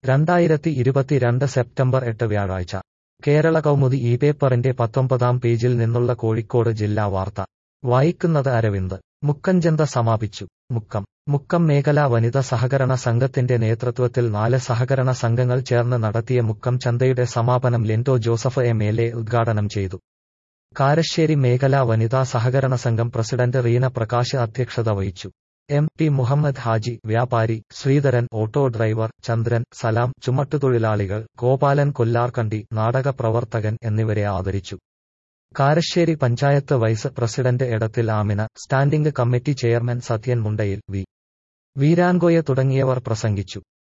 രണ്ടായിരത്തി ഇരുപത്തിരണ്ട് സെപ്റ്റംബർ എട്ട് വ്യാഴാഴ്ച കേരള കൗമുദി ഈ പേപ്പറിന്റെ പത്തൊമ്പതാം പേജിൽ നിന്നുള്ള കോഴിക്കോട് ജില്ലാ വാർത്ത വായിക്കുന്നത് അരവിന്ദ് മുക്കഞ്ചന്ത സമാപിച്ചു മുക്കം മുക്കം മേഖലാ വനിത സഹകരണ സംഘത്തിന്റെ നേതൃത്വത്തിൽ നാല് സഹകരണ സംഘങ്ങൾ ചേർന്ന് നടത്തിയ മുക്കം ചന്തയുടെ സമാപനം Linto Joseph M L A ഉദ്ഘാടനം ചെയ്തു കാരശ്ശേരി മേഖലാ വനിതാ സഹകരണ സംഘം പ്രസിഡന്റ് റീന പ്രകാശ് അധ്യക്ഷത വഹിച്ചു എം പി മുഹമ്മദ് ഹാജി വ്യാപാരി ശ്രീധരൻ ഓട്ടോ ഡ്രൈവർ ചന്ദ്രൻ സലാം ചുമട്ടുതൊഴിലാളികൾ ഗോപാലൻ കൊല്ലാർകണ്ടി നാടക പ്രവർത്തകൻ എന്നിവരെ ആദരിച്ചു Karassery panchayat vice president Edathil Amina standing committee chairman Sathyan Mundayil V Veerankoya തുടങ്ങിയവർ പ്രസംഗിച്ചു